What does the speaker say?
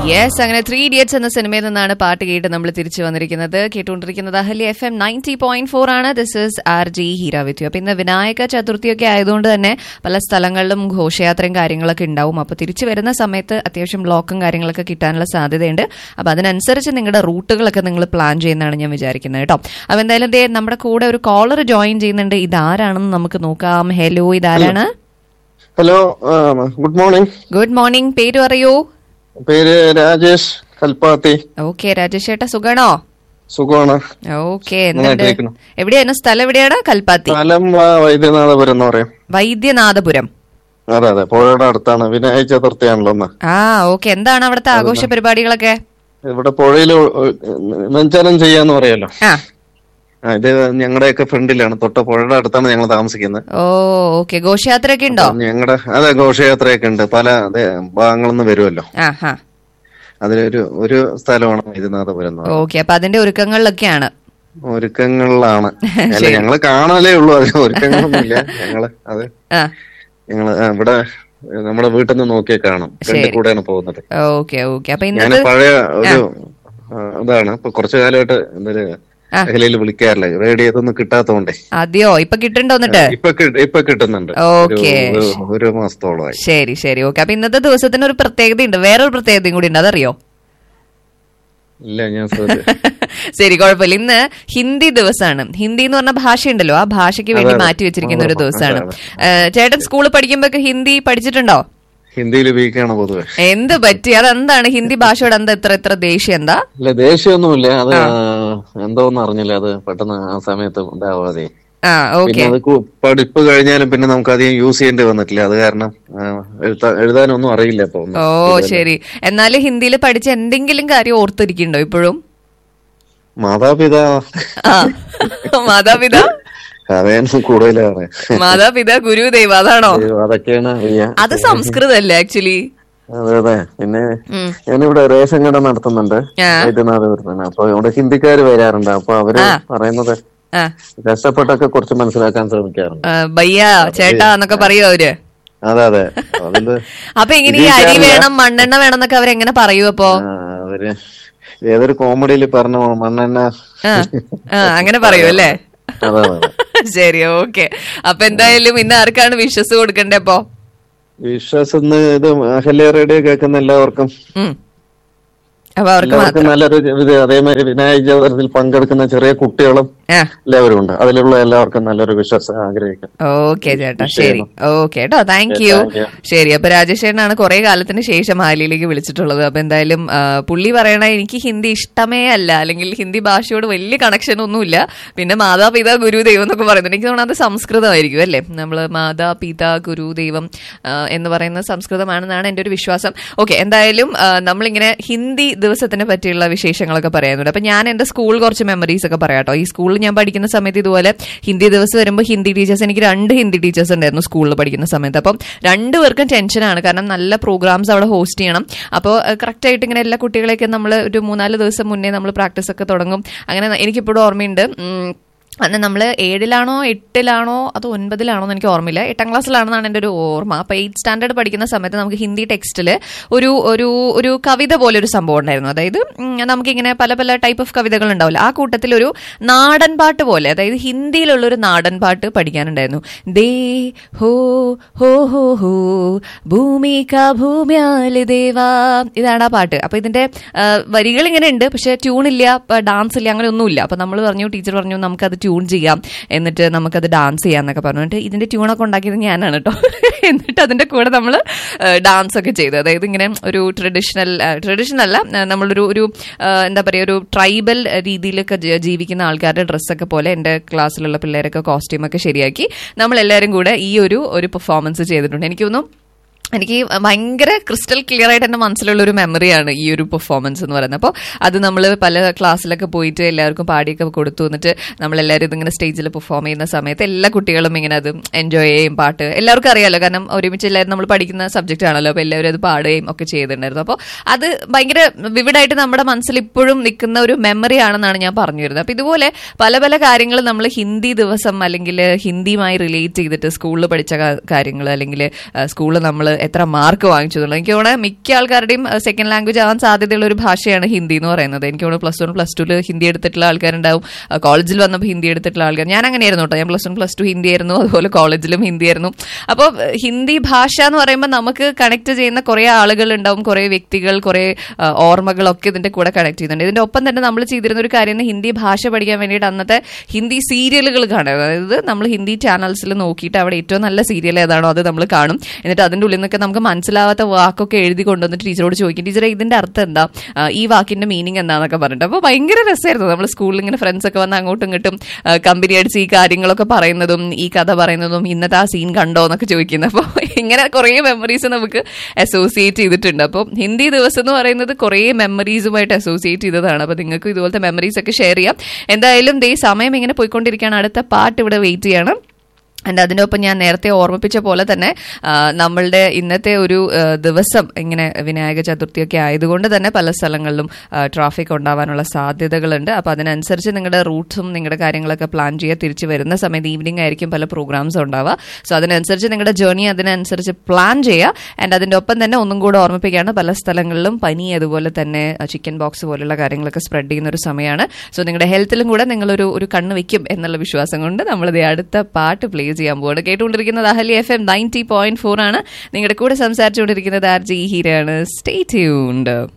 Yes അങ്ങനെ three idiots എന്ന സിനിമയിൽ നിന്നാണ് പാട്ട് കേട്ട് നമ്മൾ തിരിച്ചു വന്നിരിക്കുന്നത് കേട്ടുകൊണ്ടിരിക്കുന്നത് Ahalya F M ninety point four ആണ് this is R J Heera with you അപ്പൊ ഇന്ന് വിനായക ചതുർത്ഥിയൊക്കെ ആയതുകൊണ്ട് തന്നെ പല സ്ഥലങ്ങളിലും ഘോഷയാത്രയും കാര്യങ്ങളൊക്കെ ഉണ്ടാവും അപ്പൊ തിരിച്ചു വരുന്ന സമയത്ത് അത്യാവശ്യം ബ്ലോക്കും കാര്യങ്ങളൊക്കെ കിട്ടാനുള്ള സാധ്യതയുണ്ട് അപ്പൊ അതിനനുസരിച്ച് നിങ്ങളുടെ റൂട്ടുകളൊക്കെ നിങ്ങൾ പ്ലാൻ ചെയ്യുന്നതാണ് ഞാൻ വിചാരിക്കുന്നത് കേട്ടോ അപ്പൊ എന്തായാലും ദേ നമ്മുടെ കൂടെ ഒരു കോളർ ജോയിൻ ചെയ്യുന്നുണ്ട് ഇതാരാണെന്ന് നമുക്ക് നോക്കാം ഹലോ ഇതാരാണ് hello good morning good morning പേര് പറയൂ പേര് രാജേഷ് കൽപ്പാത്തി ഓക്കെ രാജേഷ് ചേട്ടാ സുഖാണോ സുഖമാണ് ഓക്കെ നന്നായിട്ട് എന്തുണ്ട് ഇരിക്കുന്നു. എവിടെയായിരുന്നു സ്ഥലം എവിടെയാണ് കൽപ്പാത്തി സ്ഥലം ആ, വൈദ്യനാഥപുരം എന്ന് പറയും വൈദ്യനാഥപുരം അതെ അതെ പുഴയുടെ അടുത്താണ് വിനായക ചതുർത്ഥിയാണല്ലോ ഒന്ന് ആ ഓക്കെ എന്താണ് അവിടുത്തെ ആഘോഷ പരിപാടികളൊക്കെ ഇവിടെ പുഴയിൽ നെഞ്ചാനം ചെയ്യാന്ന് പറയാലോ ആ ആ, ഇത് ഞങ്ങളുടെയൊക്കെ ഫ്രണ്ടിലാണ് തൊട്ട പുഴയുടെ അടുത്താണ് ഞങ്ങൾ താമസിക്കുന്നത് ഓ ഓക്കെ ഘോഷയാത്രയൊക്കെ ഉണ്ടോ ഞങ്ങളുടെ അതെ ഘോഷയാത്രയൊക്കെ ഉണ്ട് പല അതെ, ഭാഗങ്ങളിൽ നിന്ന് വരുമല്ലോ ആ ഹാ അതിലൊരു ഒരു സ്ഥലമാണ് വൈദ്യനാഥപുരം എന്ന് പറയുന്നത്. ഓക്കെ അപ്പൊ അതിന്റെ ഒരുക്കങ്ങളിലൊക്കെയാണ് ഒരുക്കങ്ങളിലാണ് അല്ല ഞങ്ങള് കാണലേ ഉള്ളൂ അത് ഒരുക്കങ്ങളൊന്നുമില്ല ഞങ്ങള് അത് ആ ഞങ്ങള് ആ, ഇവിടെ നമ്മുടെ വീട്ടിൽ നിന്ന് നോക്കിയാൽ കാണും ഫ്രണ്ടിൽ കൂടെയാണ് പോകുന്നത് ഓക്കെ ഓക്കെ അപ്പൊ ഞാൻ ഇന്നത്തെ പഴയ ഒരു ആ, ഇതാണ് ഇപ്പൊ കുറച്ചു കാലമായിട്ട് എന്തൊരു ആ. അഖിലയിൽ വിളിക്കാറില്ല റേഡിയോ ഇതൊന്നും കിട്ടാത്തോണ്ടേ അതെയോ ഇപ്പൊ കിട്ടുണ്ടോ എന്നിട്ട് ഇപ്പൊ കി- ഇപ്പൊ കിട്ടുന്നുണ്ട് ഓക്കേ. ഒരു- ഒരു- ഒരു മാസത്തോളമായി ശരി ശരി ഓക്കെ അപ്പൊ ഇന്നത്തെ ദിവസത്തിന് ഒരു പ്രത്യേകതയുണ്ട് വേറൊരു പ്രത്യേകതയും കൂടി ഉണ്ട് അതറിയോ ഇല്ല ഞാൻ ശ്രദ്ധ- ശരി കുഴപ്പമില്ല ഇന്ന് ഹിന്ദി ദിവസമാണ് ഹിന്ദി എന്ന് പറഞ്ഞ ഭാഷയുണ്ടല്ലോ ആ ഭാഷയ്ക്ക് വേണ്ടി അതെ, അതെ. മാറ്റി വെച്ചിരിക്കുന്ന ഒരു അതെ, ദിവസമാണ് അതെ. ഏഹ്, ചേട്ടൻ സ്കൂളിൽ പഠിക്കുമ്പോ ഹിന്ദി പഠിച്ചിട്ടുണ്ടോ ഹിന്ദിയിൽ വീക്കാണ് പൊതുവെ എന്ത് പറ്റി അതെന്താണ് ഹിന്ദി ഭാഷയോട് എന്താ ഇത്ര ഇത്ര ദേഷ്യം എന്താ ഇല്ല ദേഷ്യമൊന്നുമില്ല അത് എന്തോന്ന് അറിഞ്ഞില്ല അത് പെട്ടെന്ന് ആ സമയത്ത് ഇതാവാതെ ആ ഓക്കെ പിന്നെ അത് കു- പഠിപ്പ് കഴിഞ്ഞാലും പിന്നെ നമുക്ക് അധികം യൂസ് ചെയ്യേണ്ടി വന്നിട്ടില്ല അത് കാരണം ആ, എഴുത്താ- എഴുതാനൊന്നും അറിയില്ല ഇപ്പൊ ഒന്നും. ഓ ശരി എന്നാലും ഹിന്ദിയിൽ പഠിച്ച എന്തെങ്കിലും കാര്യം ഓർത്തിരിക്കുന്നുണ്ടോ ഇപ്പോഴും മാതാപിതാ ആ മാതാപിതാ കഥയാണ് കൂടുതലാണ് മാതാപിതാ ഗുരു ദൈവം അതാണോ അതൊക്കെയാണ് അറിയാം അത് സംസ്കൃതല്ലേ ആക്ച്വലി അതെ അതെ പിന്നെ ഞാനിവിടെ റേഷൻ കട നടത്തുന്നുണ്ട് ആ. വൈദ്യനാഥപുരത്താണ് അപ്പൊ ഇവിടെ ഹിന്ദിക്കാര് വരാറുണ്ട് അപ്പൊ അവര് ആ. പറയുന്നത് ആ കഷ്ടപ്പെട്ടൊക്കെ കുറച്ച് മനസ്സിലാക്കാൻ ശ്രമിക്കാറുണ്ട് ആ, ബയ്യ ചേട്ടാ എന്നൊക്കെ പറയോ അവര് അതെ അതെ അതില് അപ്പൊ എങ്ങനെ ഈ അരി വേണം മണ്ണെണ്ണ വേണം എന്നൊക്കെ അവരെങ്ങനെ പറയൂ അപ്പോ ആ, അവര് ഏതൊരു കോമഡിയിൽ പറഞ്ഞ മണ്ണെണ്ണ ആ ആ അങ്ങനെ പറയൂ അല്ലേ അതെ അതെ ശരി ഓക്കെ അപ്പൊ എന്തായാലും ഇന്ന് ആർക്കാണ് വിശ്വസ് കൊടുക്കണ്ടേ അപ്പോ വിശ്വാസം ഇത് അഹല്യ റേഡിയോ കേൾക്കുന്ന എല്ലാവർക്കും ഉം. അപ്പൊ അവർക്ക് എല്ലാവർക്കും മാത്രം നല്ലൊരു ഇത് അതേമാതിരി വിനായക ചതുർത്ഥിയിൽ പങ്കെടുക്കുന്ന ചെറിയ കുട്ടികളും ആ എല്ലാവരും ഉണ്ട് അതിലുള്ള എല്ലാവർക്കും നല്ലൊരു വിശ്വാസം ആഗ്രഹിക്കും ഓക്കെ ചേട്ടാ ശരി ഓക്കെ കേട്ടോ താങ്ക് യു thank you. ശരി അപ്പൊ രാജേഷ് ചേട്ടനാണ് കുറെ കാലത്തിന് ശേഷം ഹാലിയിലേക്ക് വിളിച്ചിട്ടുള്ളത് അപ്പൊ എന്തായാലും ആ, പുള്ളി പറയണ എനിക്ക് ഹിന്ദി ഇഷ്ടമേ അല്ല അല്ലെങ്കിൽ ഹിന്ദി ഭാഷയോട് വലിയ കണക്ഷൻ ഒന്നുമില്ല പിന്നെ മാതാപിതാ ഗുരു ദൈവം എന്നൊക്കെ പറയുന്നത് എനിക്ക് തോന്നുന്നത് അത് സംസ്കൃതമായിരിക്കും അല്ലേ നമ്മൾ മാതാപിതാ ഗുരു ദൈവം ആ, എന്ന് പറയുന്നത് സംസ്കൃതമാണെന്നാണ് എൻ്റെ ഒരു വിശ്വാസം ഓക്കെ എന്തായാലും ആ, നമ്മളിങ്ങനെ ഹിന്ദി ദിവസത്തിനെ പറ്റിയുള്ള വിശേഷങ്ങളൊക്കെ പറയുന്നുണ്ട് അപ്പൊ ഞാൻ എൻ്റെ സ്കൂൾ കുറച്ച് മെമ്മറീസ് ഒക്കെ പറയാട്ടോ ഈ സ്കൂളിൽ ഞാൻ പഠിക്കുന്ന സമയത്ത് ഇതുപോലെ ഹിന്ദി ദിവസം വരുമ്പോൾ ഹിന്ദി ടീച്ചേഴ്സ് എനിക്ക് രണ്ട് ഹിന്ദി ടീച്ചേഴ്സ് ഉണ്ടായിരുന്നു സ്കൂളിൽ പഠിക്കുന്ന സമയത്ത് അപ്പം രണ്ടുപേർക്കും ടെൻഷനാണ് കാരണം നല്ല പ്രോഗ്രാംസ് അവിടെ ഹോസ്റ്റ് ചെയ്യണം അപ്പോൾ കറക്റ്റ് ആയിട്ട് ഇങ്ങനെ എല്ലാ കുട്ടികളെയൊക്കെ നമ്മൾ ഒരു മൂന്നാല് ദിവസം മുന്നേ നമ്മൾ പ്രാക്ടീസ് ഒക്കെ തുടങ്ങും അങ്ങനെ എനിക്കിപ്പോഴും ഓർമ്മയുണ്ട് ഉം, അന്ന് നമ്മൾ ഏഴിലാണോ എട്ടിലാണോ അതോ ഒൻപതിലാണോ എന്ന് എനിക്ക് ഓർമ്മയില്ല എട്ടാം ക്ലാസ്സിലാണെന്നാണ് എൻ്റെ ഒരു ഓർമ്മ അപ്പോൾ എയ്റ്റ് സ്റ്റാൻഡേർഡ് പഠിക്കുന്ന സമയത്ത് നമുക്ക് ഹിന്ദി ടെക്സ്റ്റിൽ ഒരു ഒരു ഒരു കവിത പോലെ ഒരു സംഭവം ഉണ്ടായിരുന്നു അതായത് ഉം, നമുക്കിങ്ങനെ പല പല ടൈപ്പ് ഓഫ് കവിതകൾ ഉണ്ടാവില്ല ആ കൂട്ടത്തിൽ ഒരു നാടൻ പാട്ട് പോലെ അതായത് ഹിന്ദിയിലുള്ള ഒരു നാടൻ പാട്ട് പഠിക്കാനുണ്ടായിരുന്നു ദേ ഹോ ഹോ ഹോ ഹോ ഭൂമിക ഭൂമ്യാല് ദേവാ ഇതാണ് ആ പാട്ട് അപ്പൊ ഇതിന്റെ ആ, വരികൾ ഇങ്ങനെ ഉണ്ട് പക്ഷെ ട്യൂണില്ല ഡാൻസ് ഇല്ല അങ്ങനെ ഒന്നുമില്ല അപ്പൊ നമ്മൾ പറഞ്ഞു ടീച്ചർ പറഞ്ഞു നമുക്കത് ട്യൂൺ ചെയ്യാം എന്നിട്ട് നമുക്കത് ഡാൻസ് ചെയ്യാം എന്നൊക്കെ പറഞ്ഞു എന്നിട്ട് ഇതിന്റെ ട്യൂണൊക്കെ ഉണ്ടാക്കിയത് ഞാനാണ് കേട്ടോ എന്നിട്ട് അതിന്റെ കൂടെ നമ്മൾ ഡാൻസ് ഒക്കെ ചെയ്തു അതായത് ഇങ്ങനെ ഒരു ട്രഡീഷണൽ ട്രഡീഷണൽ അല്ല ആ, നമ്മളൊരു ഒരു ആ, എന്താ പറയുക ഒരു ട്രൈബൽ രീതിയിലൊക്കെ ജ- ജീവിക്കുന്ന ആൾക്കാരുടെ ഡ്രസ്സൊക്കെ പോലെ എൻ്റെ ക്ലാസ്സിലുള്ള പിള്ളേരൊക്കെ കോസ്റ്റ്യൂമൊക്കെ ശരിയാക്കി നമ്മൾ എല്ലാവരും കൂടെ ഈ ഒരു ഒരു പെർഫോമൻസ് ചെയ്തിട്ടുണ്ട് എനിക്ക് തോന്നുന്നു എനിക്ക് ഭയങ്കര ക്രിസ്റ്റൽ ക്ലിയർ ആയിട്ട് എൻ്റെ മനസ്സിലുള്ള ഒരു മെമ്മറിയാണ് ഈ ഒരു പെർഫോമൻസ് എന്ന് പറയുന്നത് അപ്പോൾ അത് നമ്മൾ പല ക്ലാസ്സിലൊക്കെ പോയിട്ട് എല്ലാവർക്കും പാടിയൊക്കെ കൊടുത്തു എന്നിട്ട് നമ്മളെല്ലാവരും ഇതിങ്ങനെ സ്റ്റേജിൽ പെർഫോം ചെയ്യുന്ന സമയത്ത് എല്ലാ കുട്ടികളും ഇങ്ങനെ അത് എൻജോയ് ചെയ്യും പാട്ട് എല്ലാവർക്കും അറിയാലോ കാരണം ഒരുമിച്ച് എല്ലാവരും നമ്മൾ പഠിക്കുന്ന സബ്ജക്റ്റ് ആണല്ലോ അപ്പോൾ എല്ലാവരും അത് പാടുകയും ഒക്കെ ചെയ്തിട്ടുണ്ടായിരുന്നു അപ്പോൾ അത് ഭയങ്കര വിവിഡായിട്ട് നമ്മുടെ മനസ്സിൽ ഇപ്പോഴും നിൽക്കുന്ന ഒരു മെമ്മറി ആണെന്നാണ് ഞാൻ പറഞ്ഞു വരുന്നത് അപ്പോൾ ഇതുപോലെ പല പല കാര്യങ്ങൾ നമ്മൾ ഹിന്ദി ദിവസം അല്ലെങ്കിൽ ഹിന്ദിയുമായി റിലേറ്റ് ചെയ്തിട്ട് സ്കൂളിൽ പഠിച്ച കാര്യങ്ങൾ അല്ലെങ്കിൽ സ്കൂളിൽ നമ്മൾ എത്ര മാർക്ക് വാങ്ങിച്ചു എന്നുള്ളത് എനിക്ക് തോന്നുന്നത് മിക്ക ആൾക്കാരുടെയും സെക്കൻഡ് ലാംഗ്വേജ് ആവാൻ സാധ്യതയുള്ള ഒരു ഭാഷയാണ് ഹിന്ദി എന്ന് പറയുന്നത് എനിക്ക് തോന്നുന്നു പ്ലസ് വൺ പ്ലസ് ടുവിൽ ഹിന്ദി എടുത്തിട്ടുള്ള ആൾക്കാരുണ്ടാവും ആ, കോളേജിൽ വന്നപ്പോൾ ഹിന്ദി എടുത്തിട്ടുള്ള ആൾക്കാർ ഞാൻ അങ്ങനെയായിരുന്നു കേട്ടോ ഞാൻ plus one plus two Hindi ആയിരുന്നു അതുപോലെ കോളേജിലും ഹിന്ദി ആയിരുന്നു അപ്പോൾ ഹിന്ദി ഭാഷ എന്ന് പറയുമ്പോൾ നമുക്ക് കണക്ട് ചെയ്യുന്ന കുറേ ആളുകൾ ഉണ്ടാവും കുറേ വ്യക്തികൾ കുറേ ആ, ഓർമ്മകളൊക്കെ ഇതിന്റെ കൂടെ കണക്ട് ചെയ്യുന്നുണ്ട് ഇതിന്റെ ഒപ്പം തന്നെ നമ്മൾ ചെയ്തിരുന്ന ഒരു കാര്യം ഹിന്ദി ഭാഷ പഠിക്കാൻ വേണ്ടിയിട്ട് അന്നത്തെ ഹിന്ദി സീരിയലുകൾ കാണുക അതായത് നമ്മൾ ഹിന്ദി ചാനൽസിൽ നോക്കിയിട്ട് അവിടെ ഏറ്റവും നല്ല സീരിയൽ ഏതാണോ അത് നമ്മൾ കാണും എന്നിട്ട് അതിന്റെ ഉള്ളിൽ നിന്നൊക്കെ നമുക്ക് മനസ്സിലാവാത്ത വാക്കൊക്കെ എഴുതി കൊണ്ടുവന്നിട്ട് ടീച്ചറോട് ചോദിക്കും ടീച്ചറെ ഇതിന്റെ അർത്ഥം എന്താ ആ, ഈ വാക്കിന്റെ മീനിങ് എന്താന്നൊക്കെ പറഞ്ഞിട്ട് അപ്പോൾ ഭയങ്കര രസമായിരുന്നു നമ്മൾ സ്കൂളിൽ ഇങ്ങനെ ഫ്രണ്ട്സ് ഒക്കെ വന്ന് അങ്ങോട്ടും ഇങ്ങോട്ടും ആ, കമ്പനി അടിച്ച് ഈ കാര്യങ്ങളൊക്കെ പറയുന്നതും ഈ കഥ പറയുന്നതും ഇന്നത്തെ ആ സീൻ കണ്ടോ എന്നൊക്കെ ചോദിക്കുന്നത് അപ്പോൾ ഇങ്ങനെ കുറേ മെമ്മറീസ് നമുക്ക് അസോസിയേറ്റ് ചെയ്തിട്ടുണ്ട് അപ്പോൾ ഹിന്ദി ദിവസം എന്ന് പറയുന്നത് കുറേ മെമ്മറീസുമായിട്ട് അസോസിയേറ്റ് ചെയ്തതാണ് അപ്പോൾ നിങ്ങൾക്ക് ഇതുപോലത്തെ മെമ്മറീസ് ഒക്കെ ഷെയർ ചെയ്യാം എന്തായാലും ദേ സമയം ഇങ്ങനെ പോയിക്കൊണ്ടിരിക്കുകയാണ് അടുത്ത പാട്ട് ഇവിടെ വെയിറ്റ് ചെയ്യണം ആൻഡ് അതിൻ്റെ ഒപ്പം ഞാൻ നേരത്തെ ഓർമ്മിപ്പിച്ച പോലെ തന്നെ ആ, നമ്മളുടെ ഇന്നത്തെ ഒരു ആ, ദിവസം ഇങ്ങനെ വിനായക ചതുർത്ഥിയൊക്കെ ആയതുകൊണ്ട് തന്നെ പല സ്ഥലങ്ങളിലും ട്രാഫിക് ഉണ്ടാവാനുള്ള സാധ്യതകളുണ്ട് അപ്പോൾ അതിനനുസരിച്ച് നിങ്ങളുടെ റൂട്ട്സും നിങ്ങളുടെ കാര്യങ്ങളൊക്കെ പ്ലാൻ ചെയ്യുക തിരിച്ച് വരുന്ന സമയത്ത് ഈവനിങ് ആയിരിക്കും പല പ്രോഗ്രാംസ് ഉണ്ടാവുക സോ അതിനനുസരിച്ച് നിങ്ങളുടെ ജേർണി അതിനനുസരിച്ച് പ്ലാൻ ചെയ്യുക ആൻഡ് അതിൻ്റെ ഒപ്പം തന്നെ ഒന്നും കൂടെ ഓർമ്മിപ്പിക്കുകയാണ് പല സ്ഥലങ്ങളിലും പനി അതുപോലെ തന്നെ ചിക്കൻ ബോക്സ് പോലുള്ള കാര്യങ്ങളൊക്കെ സ്പ്രെഡ് ചെയ്യുന്ന ഒരു സമയമാണ് സോ നിങ്ങളുടെ ഹെൽത്തിലും കൂടെ നിങ്ങളൊരു ഒരു കണ്ണ് വെക്കും എന്നുള്ള വിശ്വാസം കൊണ്ട് നമ്മളിത് അടുത്ത പാട്ട് പ്ലേ ചെയ്യാൻ പോവാണ് കേട്ടുകൊണ്ടിരിക്കുന്നത് Ahalya F M ninety point four ആണ് നിങ്ങളുടെ കൂടെ സംസാരിച്ചുകൊണ്ടിരിക്കുന്നത് ആർ ജി ഹീരാണ് സ്റ്റേ ട്യൂൺഡ്